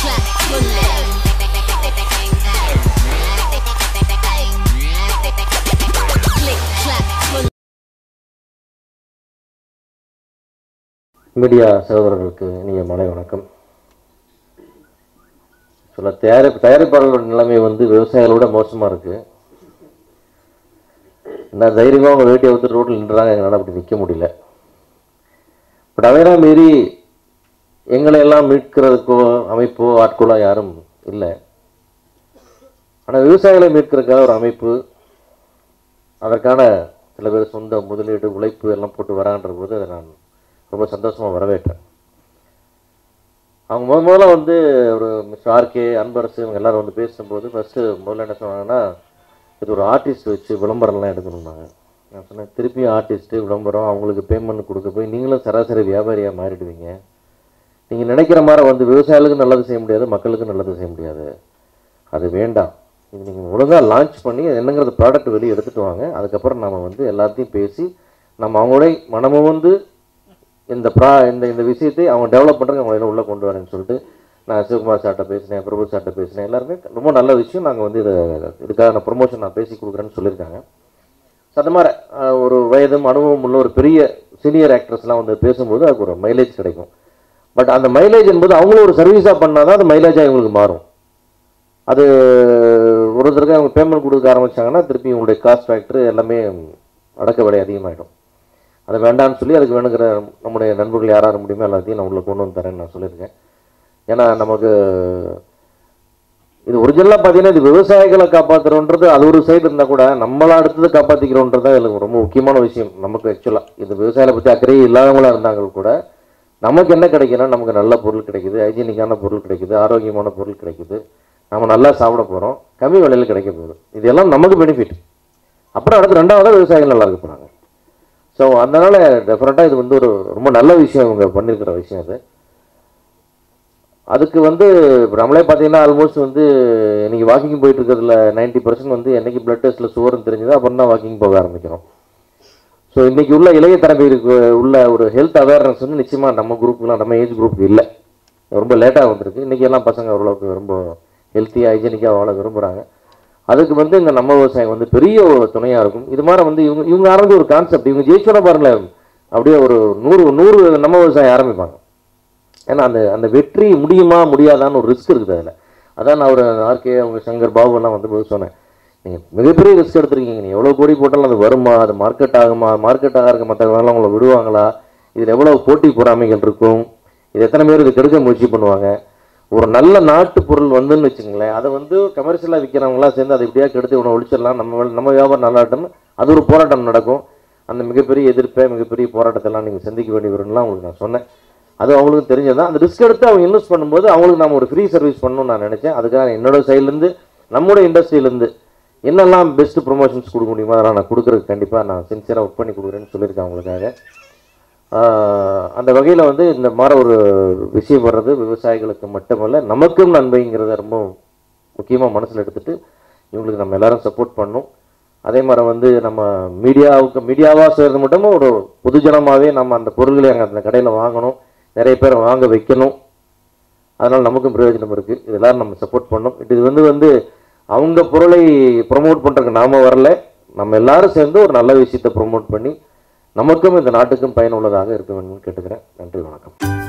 clap for them. Click clap for media சகோதரர்களுக்கு இனிய மாலை வணக்கம் சொல்ல தயாரிப்பு தயாரிப்பாளர்களோட நிலைமை வந்து விவசாயிகளோட மோசமாக இருக்குது நான் தைரியமாக அவங்க வேட்டியை வந்து ரோட்டில் நின்றாங்க எங்களால் அப்படி நிற்க முடியல பட் அதையெல்லாம் மீறி எங்களை எல்லாம் மீட்கிறதுக்கோ அமைப்போ ஆட்களோ யாரும் இல்லை ஆனால் விவசாயிகளை மீட்கிறதுக்காக ஒரு அமைப்பு அதற்கான சில பேர் சொந்த முதலீடு உழைப்பு எல்லாம் போட்டு வரான்ற போது அதை நான் ரொம்ப சந்தோஷமாக வரவேற்றேன் அவங்க முத முதல்ல வந்து ஒரு மிஸ் ஆர்கே அன்பரசு இவங்க எல்லாரும் வந்து பேசும்போது ஃபஸ்ட்டு முதல்ல என்ன சொன்னாங்கன்னா இது ஒரு ஆர்டிஸ்ட் வச்சு விளம்பரம்லாம் எடுக்கணும்னாங்க நான் சொன்னேன் திருப்பியும் ஆர்டிஸ்ட்டு விளம்பரம் அவங்களுக்கு பேமெண்ட் கொடுக்க போய் நீங்களும் சராசரி வியாபாரியாக மாறிடுவீங்க நீங்கள் நினைக்கிற மாதிரி வந்து விவசாயிகளுக்கு நல்லது செய்ய முடியாது மக்களுக்கு நல்லது செய்ய முடியாது அது வேண்டாம் இது நீங்கள் ஒழுங்காக லான்ச் பண்ணி அது என்னங்கிறது ப்ராடக்ட் வெளியே எடுத்துகிட்டு வாங்க அதுக்கப்புறம் நம்ம வந்து எல்லாத்தையும் பேசி நம்ம அவங்களோட மனமும் வந்து இந்த ப்ரா இந்த இந்த விஷயத்தை அவங்க டெவலப் பண்ணுறதுக்கு அவங்கள உள்ளே கொண்டு வரேன்னு சொல்லிட்டு நான் சிவகுமார் சார்ட்ட பேசினேன் பிரபு சார்ட்ட பேசினேன் எல்லாருமே ரொம்ப நல்ல விஷயம் நாங்கள் வந்து இதை இதுக்காக நான் ப்ரொமோஷன் நான் பேசி கொடுக்குறேன்னு சொல்லியிருக்காங்க ஸோ அந்த மாதிரி அஹ், ஒரு வயதும் அனுபவம் உள்ள ஒரு பெரிய சீனியர் ஆக்ட்ரஸ்லாம் வந்து பேசும்போது அதுக்கு ஒரு மைலேஜ் கிடைக்கும் பட் அந்த மைலேஜ் என்பது அவங்களும் ஒரு சர்வீஸாக பண்ணால் தான் அது மைலேஜாக இவங்களுக்கு மாறும் அது ஒருத்தருக்கு அவங்க பேமெண்ட் கொடுக்க ஆரம்பிச்சாங்கன்னா திருப்பி உங்களுடைய காஸ்ட் ஃபேக்டர் எல்லாமே அடக்க விலை அதிகமாகிடும் அதை வேண்டாம்னு சொல்லி அதுக்கு வேணுங்கிற நம்முடைய நண்பர்கள் யார் யார் முடியுமோ எல்லாத்தையும் நான் உள்ள கொண்டு வந்து தரேன்னு நான் சொல்லியிருக்கேன் ஏன்னா நமக்கு இது ஒரிஜினலாக பார்த்தீங்கன்னா இது விவசாயிகளை காப்பாற்றுறோன்றது அது ஒரு சைடு இருந்தால் கூட நம்மளை அடுத்தது காப்பாற்றிக்கிறோன்றது தான் எனக்கு ரொம்ப முக்கியமான விஷயம் நமக்கு ஆக்சுவலாக இது விவசாயிகளை பற்றி அக்கறையே இல்லாதவங்களா இருந்தாங்க கூட நமக்கு என்ன கிடைக்குன்னா நமக்கு நல்ல பொருள் கிடைக்குது ஹைஜீனிக்கான பொருள் கிடைக்குது ஆரோக்கியமான பொருள் கிடைக்குது நம்ம நல்லா சாப்பிட போகிறோம் கம்மி விலையில் கிடைக்க போகுது இதெல்லாம் நமக்கு பெனிஃபிட் அப்புறம் அடுத்து ரெண்டாவதாக விவசாயிகள் நல்லா இருக்க போகிறாங்க ஸோ அதனால் டெஃபரெண்ட்டாக இது வந்து ஒரு ரொம்ப நல்ல விஷயம் இவங்க பண்ணியிருக்கிற விஷயம் அது அதுக்கு வந்து இப்ப நம்மளே பார்த்தீங்கன்னா ஆல்மோஸ்ட் வந்து இன்னைக்கு வாக்கிங் போயிட்டு இருக்கிறதுல நைன்டி பர்சன்ட் வந்து என்னைக்கு பிளட் டெஸ்ட்டில் சுவர்னு தெரிஞ்சதோ அப்புறம் தான் வாக்கிங் போக ஆரம்பிக்கிறோம் ஸோ இன்னைக்கு உள்ள இளைய தலைமைக்கு உள்ள ஒரு ஹெல்த் அவேர்னஸ் வந்து நிச்சயமாக நம்ம குரூப்லாம் நம்ம ஏஜ் குரூப் இல்லை ரொம்ப லேட்டாக வந்திருக்கு இன்றைக்கி எல்லாம் பசங்க ஓரளவுக்கு ரொம்ப ஹெல்த்தியாக ஹைஜீனிக்காக வாழ விரும்புகிறாங்க அதுக்கு வந்து இங்கே நம்ம விவசாயம் வந்து பெரிய ஒரு துணையாக இருக்கும் இது மாதிரி வந்து இவங்க இவங்க ஆரம்பிச்ச ஒரு கான்செப்ட் இவங்க ஜெயிச்சோட பாருங்களேன் அப்படியே ஒரு நூறு நூறு நம்ம விவசாயம் ஆரம்பிப்பாங்க ஏன்னா அந்த அந்த வெற்றி முடியுமா முடியாதான்னு ஒரு ரிஸ்க் இருக்குது அதில் அதான் நான் ஒரு ஆர்கே அவங்க சங்கர் பாபு எல்லாம் வந்து போது சொன்னேன் நீங்கள் மிகப்பெரிய ரிஸ்க் எடுத்திருக்கீங்க நீங்கள் எவ்வளோ கோடி போட்டாலும் அது வருமா அது மார்க்கெட் ஆகுமா மார்க்கெட் ஆகிறக்க மற்றவங்களாம் உங்களை விடுவாங்களா இதில் எவ்வளோ போட்டி பொறாமைகள் இருக்கும் இது எத்தனை பேர் இது கெடுக்க முயற்சி பண்ணுவாங்க ஒரு நல்ல நாட்டு பொருள் வந்துன்னு வச்சுங்களேன் அதை வந்து கமர்ஷியலாக விற்கிறவங்களாம் சேர்ந்து அதை இப்படியா கெடுத்து இவனை ஒழிச்சிடலாம் நம்ம வேலை- நம்ம வியாபாரம் நல்லாட்டம் அது ஒரு போராட்டம் நடக்கும் அந்த மிகப்பெரிய எதிர்ப்பை மிகப்பெரிய போராட்டத்தெல்லாம் நீங்கள் சந்திக்க வேண்டி வரும்லாம் உங்களுக்கு நான் சொன்னேன் அது அவங்களுக்கு தெரிஞ்சதான் அந்த ரிஸ்க் எடுத்து அவங்க இன்வெஸ்ட் பண்ணும்போது அவங்களுக்கு நம்ம ஒரு ஃப்ரீ சர்வீஸ் பண்ணணும்னு நான் நினச்சேன் அதுக்காக என்னோட சைட்லேருந்து நம்மளோட இண்டஸ்ட்ரியிலேருந்து என்னெல்லாம் பெஸ்ட் ப்ரொமோஷன்ஸ் கொடுக்க முடியுமோ அதெல்லாம் நான் கொடுக்குறதுக்கு கண்டிப்பாக நான் சின்சியராக ஒர்க் பண்ணி கொடுக்குறேன்னு சொல்லியிருக்கேன் அவங்களுக்காக ஆஹ் அந்த வகையில் வந்து இந்த மாதிரி ஒரு விஷயம் வர்றது விவசாயிகளுக்கு மட்டுமல்ல நமக்கும் நன்மைங்கிறத ரொம்ப முக்கியமாக மனசில் எடுத்துட்டு இவங்களுக்கு நம்ம எல்லாரும் சப்போர்ட் பண்ணணும் அதே மாதிரி வந்து நம்ம மீடியாவுக்கு மீடியாவாக சேர்றது மட்டும் ஒரு பொதுஜனமாகவே நம்ம அந்த பொருள்களை அங்கே அந்த கடையில் வாங்கணும் நிறைய பேர் வாங்க வைக்கணும் அதனால் நமக்கும் பிரயோஜனம் இருக்குது இது எல்லாரும் நம்ம சப்போர்ட் பண்ணணும் இது வந்து வந்து அவங்க பொருளை ப்ரொமோட் பண்ணுறதுக்கு நாம வரல நம்ம எல்லாரும் சேர்ந்து ஒரு நல்ல விஷயத்தை ப்ரொமோட் பண்ணி நமக்கும் இந்த நாட்டுக்கும் பயனுள்ளதாக இருக்க வேண்டும்னு கேட்டுக்கிறேன் நன்றி வணக்கம்